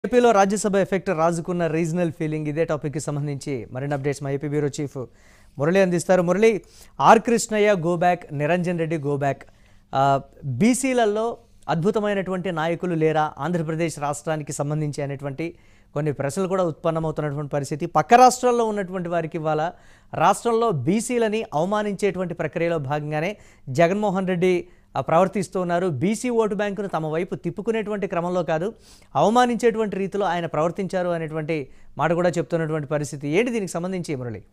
ఏపీలో రాజ్యసభ ఎఫెక్ట్ రాజుకున్న regional feeling ఇదే టాపిక్కి సంబంధించి మరిన్ని అప్డేట్స్ మా ఏపీ బ్యూరో చీఫ్ మురళి అందిస్తారు Murali R Krishnaiah go back Niranjan Reddy go back బీసీలలో అద్భుతమైనటువంటి నాయకులు లేరా ఆంధ్రప్రదేశ్ రాష్ట్రానికి సంబంధించి అనేటువంటి కొన్ని ప్రశ్నలు కూడా ఉత్పన్నమవుతున్నటువంటి పరిస్థితి పక్క రాష్ట్రాల్లో ఉన్నటువంటి వారికి ఇవాళ రాష్ట్రంలో బీసీలని అవమానించేటువంటి ప్రక్రియలో భాగంగానే జగన్మోహన్ రెడ్డి ఆ, ప్రవర్తిస్తూ ఉన్నారు బీసీ ఓటు బ్యాంకును తమ వైపు తిప్పుకునేటువంటి క్రమంలో కాదు అవమానించేటువంటి రీతిలో ఆయన ప్రవర్తించారు అనేటువంటి మాట కూడా చెప్తున్నటువంటి పరిస్థితి ఏంటి దీనికి సంబంధించి మురళి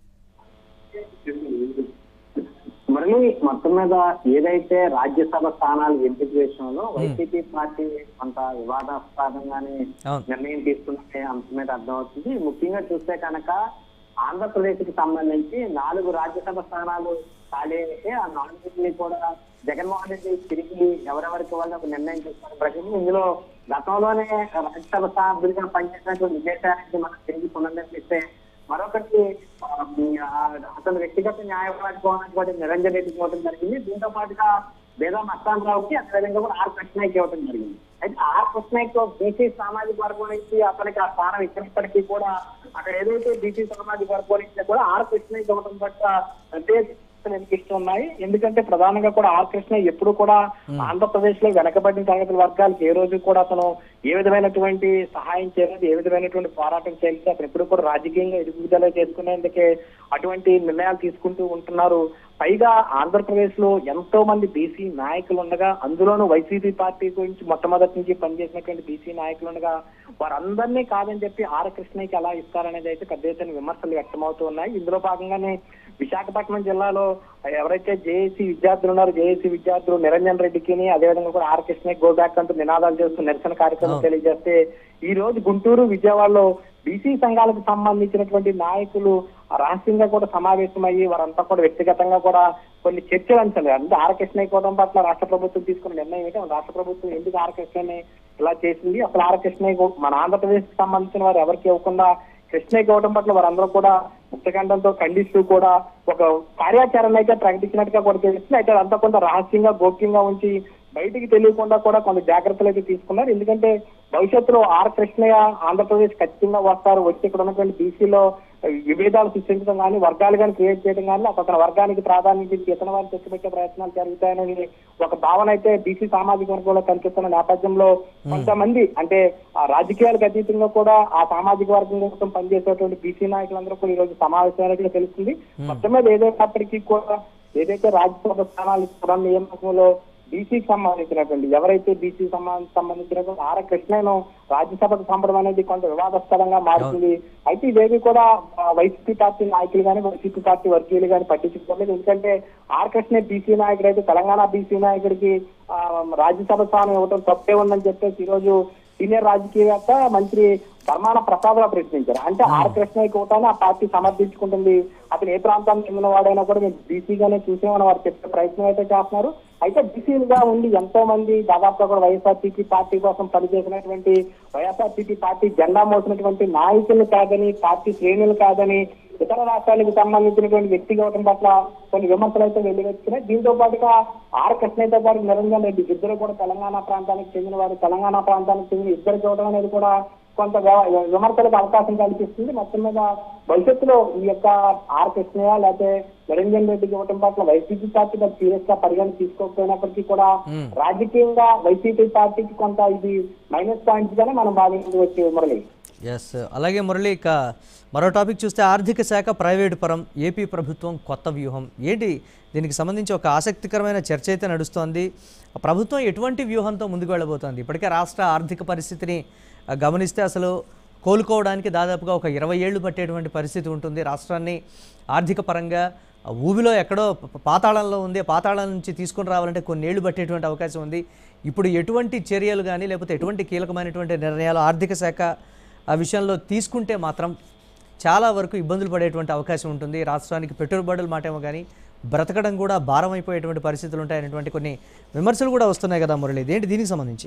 మురళి మొత్తం మీద ఏదైతే రాజ్యసభ స్థానాలు ఎంపిక విషయంలో వైసీపీ పార్టీ కొంత వివాదాస్పదంగానే అవును. నిర్ణయం తీసుకునే అంశం మీద అర్థమవుతుంది ముఖ్యంగా చూస్తే కనుక ఆంధ్రప్రదేశ్ కి సంబంధించి నాలుగు రాజ్యసభ స్థానాలు ఖాళీ అయితే ఆ నాలుగింటిని కూడా జగన్మోహన్ రెడ్డి తిరిగి ఎవరెవరికి వాళ్ళు ఒక నిర్ణయం తీసుకున్న ప్రజలు ఇందులో గతంలోనే రాజ్యసభ సభ్యులుగా పనిచేసినటువంటి విజయసాయి మనం తిరిగి పునర్నిర్మిస్తే మరొకటి ఆ, ఆ, అతను వ్యక్తిగత న్యాయవాదికి కూడా నిరంజన్ రెడ్డికి ఇవ్వడం జరిగింది దీంతో పాటుగా వేదా మస్తానరావుకి అదేవిధంగా కూడా ఆర్ కృష్ణయ్యకి ఇవ్వడం జరిగింది అయితే ఆర్ కృష్ణయ్యకి బీసీ సామాజిక వర్గం నుంచి అతనికి ఆ స్థానం ఇచ్చినప్పటికీ కూడా అక్కడ ఏదైతే బీసీ సామాజిక వర్గం నుంచి కూడా ఆర్ కృష్ణయ్యకి ఇవ్వడం పట్ల ప్రత్యేక అనిపిస్తూ ఉన్నాయి ఎందుకంటే ప్రధానంగా కూడా ఆర్ కృష్ణ ఎప్పుడు కూడా ఆంధ్రప్రదేశ్ లో వెనకబడిన తరగతి వర్గాలకు ఏ రోజు కూడా అతను ఏ విధమైనటువంటి సహాయం చేయలేదు ఏ విధమైనటువంటి పోరాటం చేయలేదు అతను ఎప్పుడు కూడా రాజకీయంగా ఎదుగుదల చేసుకునేందుకే అటువంటి నిర్ణయాలు తీసుకుంటూ ఉంటున్నారు పైగా ఆంధ్రప్రదేశ్ లో ఎంతో మంది బీసీ నాయకులు ఉండగా అందులోనూ వైసీపీ పార్టీ గురించి మొట్టమొదటి నుంచి పనిచేసినటువంటి బీసీ నాయకులు ఉండగా వారందరినీ కాదని చెప్పి ఆర్ కృష్ణయ్యకి ఎలా ఇస్తారనేది అయితే పెద్ద ఎత్తున విమర్శలు వ్యక్తమవుతూ ఉన్నాయి ఇందులో భాగంగానే విశాఖపట్నం జిల్లాలో ఎవరైతే జేఏసీ విద్యార్థులు ఉన్నారో జేఏసీ విద్యార్థులు నిరంజన్ రెడ్డికి అదేవిధంగా కూడా ఆర్ కృష్ణయ్య గో బ్యాక్ అంటూ నినాదాలు చేస్తూ నిరసన కార్యక్రమం అవును. తెలియజేస్తే ఈ రోజు గుంటూరు విజయవాడలో బీసీ సంఘాలకు సంబంధించినటువంటి నాయకులు రహస్యంగా కూడా సమావేశమయ్యి వారంతా కూడా వ్యక్తిగతంగా కూడా కొన్ని చర్చలు అంశారు అంటే ఆర్ కృష్ణయ్య కోవడం పట్ల రాష్ట్ర ప్రభుత్వం తీసుకున్న నిర్ణయం ఏంటి రాష్ట్ర ప్రభుత్వం ఎందుకు ఆర్ కృష్ణని ఇలా చేసింది అసలు ఆర్ కృష్ణయ్య కో- మన ఆంధ్రప్రదేశ్ కి సంబంధించిన వారు ఎవరికి ఇవ్వకుండా కృష్ణయ్య ఇవ్వడం పట్ల వారందరూ కూడా ముక్తఖండంతో ఖండిస్తూ కూడా ఒక కార్యాచరణ అయితే ప్రకటించినట్టుగా కూడా తెలుస్తుంది అయితే అదంతా కొంత రహస్యంగా గోప్యంగా ఉంచి బయటికి తెలియకుండా కూడా కొంత జాగ్రత్తలు అయితే తీసుకున్నారు ఎందుకంటే భవిష్యత్తులో ఆర్ కృష్ణయ్య ఆంధ్రప్రదేశ్ ఖచ్చితంగా వస్తారు వచ్చి ఇక్కడ ఉన్నటువంటి బీసీలో విభేదాలు సృష్టించడం కానీ వర్గాలు కానీ క్రియేట్ చేయడం కానీ అతని వర్గానికి ప్రాధాన్యత ఇచ్చి ఇతర వారిని తెచ్చిపెట్టే ప్రయత్నాలు జరుగుతాయనేది ఒక భావన అయితే బీసీ సామాజిక వర్గంలో కనిపిస్తున్న నేపథ్యంలో కొంతమంది అంటే ఆ రాజకీయాలకు అతీతంగా కూడా ఆ సామాజిక వర్గం కోసం పనిచేసేటువంటి బీసీ నాయకులందరూ కూడా ఈ రోజు సమావేశమైనట్లు తెలుస్తుంది మొత్తం మీద ఏదైనప్పటికీ కూడా ఏదైతే రాజ్యసభ స్థానాలు ఇస్తున్న నియామకంలో బీసీకి సంబంధించినటువంటి ఎవరైతే బీసీ సంబంధించినటువంటి ఆర్ కృష్ణను రాజ్యసభకు పంపడం అనేది కొంత వివాదాస్పదంగా మారుతుంది అయితే ఇవేవి కూడా ఆ, వైసీపీ పార్టీ నాయకులు కానీ వైసీపీ పార్టీ వర్గీయులు కానీ పట్టించుకోలేదు ఎందుకంటే ఆర్ కృష్ణ బీసీ నాయకుడు అయితే తెలంగాణ బీసీ నాయకుడికి ఆ, రాజ్యసభ స్థానం ఇవ్వడం తప్పే ఉందని చెప్పేసి ఈ రోజు సీనియర్ రాజకీయవేత్త మంత్రి ధర్మాన ప్రసాదరావు ప్రశ్నించారు అంటే ఆర్ కృష్ణయ్య కోటాన్ని ఆ పార్టీ సమర్థించుకుంటుంది అతను ఏ ప్రాంతానికి చెందిన వాడైనా కూడా మేము బీసీగానే చూసామని వారు చెప్పే ప్రయత్నం అయితే చేస్తున్నారు అయితే బీసీలుగా ఉండి ఎంతో మంది దాదాపుగా కూడా వైఎస్ఆర్సీపీ పార్టీ కోసం పనిచేసినటువంటి వైఎస్ఆర్సీపీ పార్టీ జెండా మోసినటువంటి నాయకులు కాదని పార్టీ శ్రేణులు కాదని ఇతర రాష్ట్రాలకు సంబంధించినటువంటి వ్యక్తి కావడం పట్ల కొన్ని విమర్శలు అయితే వెల్లువెత్తున్నాయి దీంతో పాటుగా ఆర్ కృష్ణయ్యతో పాటు నిరంజన్ రెడ్డి ఇద్దరు కూడా తెలంగాణ ప్రాంతానికి చెందిన వారు తెలంగాణ ప్రాంతానికి చెందిన ఇద్దరు చూడడం అనేది కూడా కొంత వ- విమర్శలకు అవకాశం కల్పిస్తుంది మొత్తం మీద భవిష్యత్తులో ఈ యొక్క ఆర్ కృష్ణయ్య లేకపోతే నిరంజన్ రెడ్డికి ఇవ్వడం పట్ల వైసీపీ పార్టీ దాన్ని సీరియస్ గా పరిగణ తీసుకోకపోయినప్పటికీ కూడా మ్మ్. రాజకీయంగా వైసీపీ పార్టీకి కొంత ఇది మైనస్ పాయింట్స్ గానే మనం భావించవచ్చు మురళి ఎస్ అలాగే మురళి ఇక మరో టాపిక్ చూస్తే ఆర్థిక శాఖ ప్రైవేటు పరం ఏపీ ప్రభుత్వం కొత్త వ్యూహం ఏంటి దీనికి సంబంధించి ఒక ఆసక్తికరమైన చర్చ అయితే నడుస్తోంది ప్రభుత్వం ఎటువంటి వ్యూహంతో ముందుకు వెళ్ళబోతోంది ఇప్పటికే రాష్ట్ర ఆర్థిక పరిస్థితిని ఆ, గమనిస్తే అసలు కోలుకోవడానికి దాదాపుగా ఒక ఇరవై ఏళ్ళు పట్టేటువంటి పరిస్థితి ఉంటుంది రాష్ట్రాన్ని ఆర్థిక పరంగా ఆ, ఊబిలో ఎక్కడో ప- పాతాళంలో ఉంది పాతాళం నుంచి తీసుకుని రావాలంటే కొన్ని ఏళ్ళు పట్టేటువంటి అవకాశం ఉంది ఇప్పుడు ఎటువంటి చర్యలు కానీ లేకపోతే ఎటువంటి కీలకమైనటువంటి నిర్ణయాలు ఆర్థిక శాఖ ఆ విషయంలో తీసుకుంటే మాత్రం చాలా వరకు ఇబ్బందులు పడేటువంటి అవకాశం ఉంటుంది రాష్ట్రానికి పెట్టుబడుల మాటేమో కానీ బ్రతకడం కూడా భారం అయిపోయేటువంటి పరిస్థితులు ఉంటాయనేటువంటి కొన్ని విమర్శలు కూడా వస్తున్నాయి కదా మురళి ఏంటి దీనికి సంబంధించి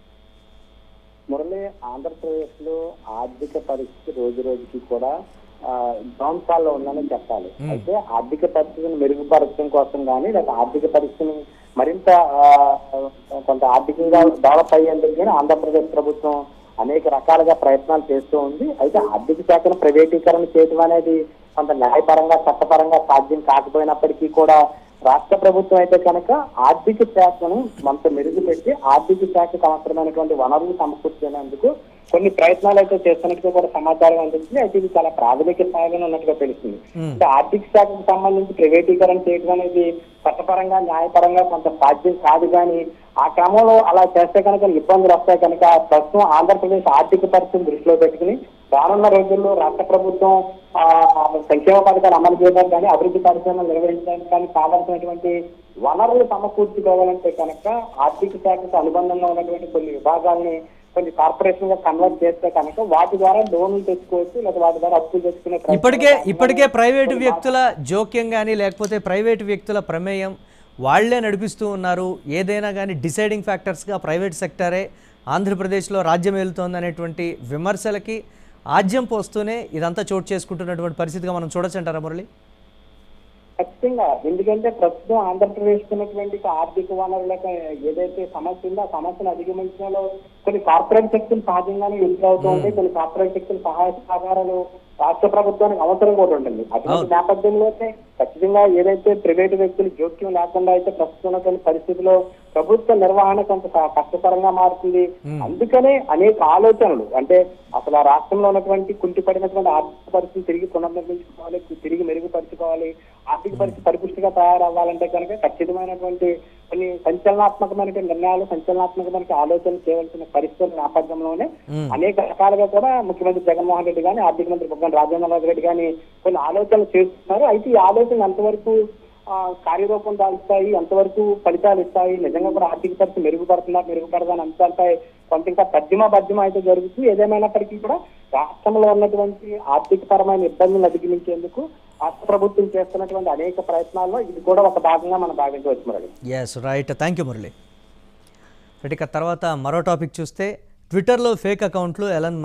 మురళి ఆంధ్రప్రదేశ్ లో ఆర్థిక పరిస్థితి రోజు రోజుకి కూడా డౌన్ ఫాల్ లో ఉందని చెప్పాలి అయితే ఆర్థిక పరిస్థితిని మెరుగుపరచడం కోసం కానీ లేదా ఆర్థిక పరిస్థితిని మరింత ఆ, కొంత ఆర్థికంగా డెవలప్ అయ్యేందుకు కానీ ఆంధ్రప్రదేశ్ ప్రభుత్వం అనేక రకాలుగా ప్రయత్నాలు చేస్తూ ఉంది అయితే ఆర్థిక శాఖను ప్రైవేటీకరణ చేయడం అనేది కొంత న్యాయపరంగా చట్టపరంగా సాధ్యం కాకపోయినప్పటికీ కూడా రాష్ట్ర ప్రభుత్వం అయితే కనుక ఆర్థిక శాఖను కొంత మెరుగుపెట్టి ఆర్థిక శాఖకు అవసరమైనటువంటి వనరులు సమకూర్చేందుకు కొన్ని ప్రయత్నాలు అయితే చేస్తున్నట్టుగా కూడా సమాచారం అందించింది అయితే ఇది చాలా ప్రాథమిక స్థాయిలో ఉన్నట్టుగా తెలుస్తుంది మ్మ్. అంటే ఆర్థిక శాఖకు సంబంధించి ప్రైవేటీకరణ చేయడం అనేది చట్టపరంగా న్యాయపరంగా కొంత సాధ్యం కాదు కానీ ఆ క్రమంలో అలా చేస్తే కనుక ఇబ్బందులు వస్తాయి కనుక ప్రస్తుతం ఆంధ్రప్రదేశ్ ఆర్థిక పరిస్థితిని దృష్టిలో పెట్టుకుని రానున్న రోజుల్లో రాష్ట్ర ప్రభుత్వం ఆ, సంక్షేమ పథకాలు అమలు చేయడానికి కానీ అభివృద్ధి కార్యక్రమాలు నిర్వహించడానికి కానీ కావాల్సినటువంటి వనరులు సమకూర్చుకోవాలంటే కనుక ఆర్థిక శాఖకు అనుబంధంగా ఉన్నటువంటి కొన్ని విభాగాల్ని కొన్ని కార్పొరేషన్ గా కన్వర్ట్ చేస్తే కనుక వాటి ద్వారా లోన్లు తెచ్చుకోవచ్చు లేదా వాటి ద్వారా అప్పులు తెచ్చుకునే ప్రయత్నం ఇప్పటికే చేయాలి. ఇప్పటికే ప్రైవేటు వ్యక్తుల జోక్యం కానీ లేకపోతే ప్రైవేటు వ్యక్తుల ప్రమేయం వాళ్ళే నడిపిస్తూ ఉన్నారు ఏదైనా కానీ డిసైడింగ్ ఫ్యాక్టర్స్గా ప్రైవేట్ సెక్టరే ఆంధ్రప్రదేశ్లో రాజ్యం వెళ్తోంది అనేటువంటి విమర్శలకి ఆజ్యం పోస్తూనే ఇదంతా చోటు చేసుకుంటున్నటువంటి పరిస్థితిగా మనం చూడొచ్చంటారా మురళి ఖచ్చితంగా ఎందుకంటే ప్రస్తుతం ఆంధ్రప్రదేశ్ ఉన్నటువంటి ఆర్థిక వనరులకు ఏదైతే సమస్య ఉందో ఆ సమస్యను అధిగమించడంలో కొన్ని కార్పొరేట్ శక్తులు సహజంగానే ఎంటర్ అవుతూ ఉంటాయి కొన్ని కార్పొరేట్ శక్తుల సహాయ సహకారాలు రాష్ట్ర ప్రభుత్వానికి అవసరం కూడా ఉంటుంది అటువంటి నేపథ్యంలోనే ఖచ్చితంగా ఏదైతే ప్రైవేటు వ్యక్తులు జోక్యం లేకుండా అయితే ప్రస్తుతం ఉన్నటువంటి పరిస్థితిలో ప్రభుత్వ నిర్వహణ కొంత క- కష్టతరంగా మారుతుంది అందుకనే అనేక ఆలోచనలు అంటే అసలు ఆ రాష్ట్రంలో ఉన్నటువంటి కుంటిపడినటువంటి ఆర్థిక పరిస్థితి తిరిగి పునర్నిర్మించుకోవాలి తిరిగి మెరుగుపరుచుకోవాలి ఆర్థిక పరిస్థితి పరిపుష్టిగా తయారవ్వాలంటే కనుక ఖచ్చితమైనటువంటి కొన్ని సంచలనాత్మకమైనటువంటి నిర్ణయాలు సంచలనాత్మకమైన ఆలోచనలు చేయవలసిన పరిస్థితుల నేపథ్యంలోనే మ్మ్. అనేక రకాలుగా కూడా ముఖ్యమంత్రి జగన్మోహన్ రెడ్డి కానీ ఆర్థిక మంత్రి బొగ్గన రాజేంద్రనాథ్ రెడ్డి కానీ కొన్ని ఆలోచనలు చేస్తున్నారు అయితే ఈ ఆలోచనలు ఎంతవరకు ఆ, కార్యరూపం దాల్చుతాయి ఎంతవరకు ఫలితాలు ఇస్తాయి నిజంగా కూడా ఆర్థిక పరిస్థితి మెరుగుపడుతుందా మెరుగుపడదా అని అంశాలపై కొంత ఇంకా తజ్జమ బద్యమ అయితే జరుగుతుంది ఏదేమైనప్పటికీ కూడా రాష్ట్రంలో ఉన్నటువంటి ఆర్థిక పరమైన ఇబ్బందులను అధిగమించేందుకు రాష్ట్ర ప్రభుత్వం చేస్తున్నటువంటి అనేక ప్రయత్నాల్లో ఇది కూడా ఒక భాగంగా మనం భావించవచ్చు మరి yes right thank you Murali right ఇక తర్వాత మరో టాపిక్ చూస్తే ట్విట్టర్లో ఫేక్ అకౌంట్లు ఎలన్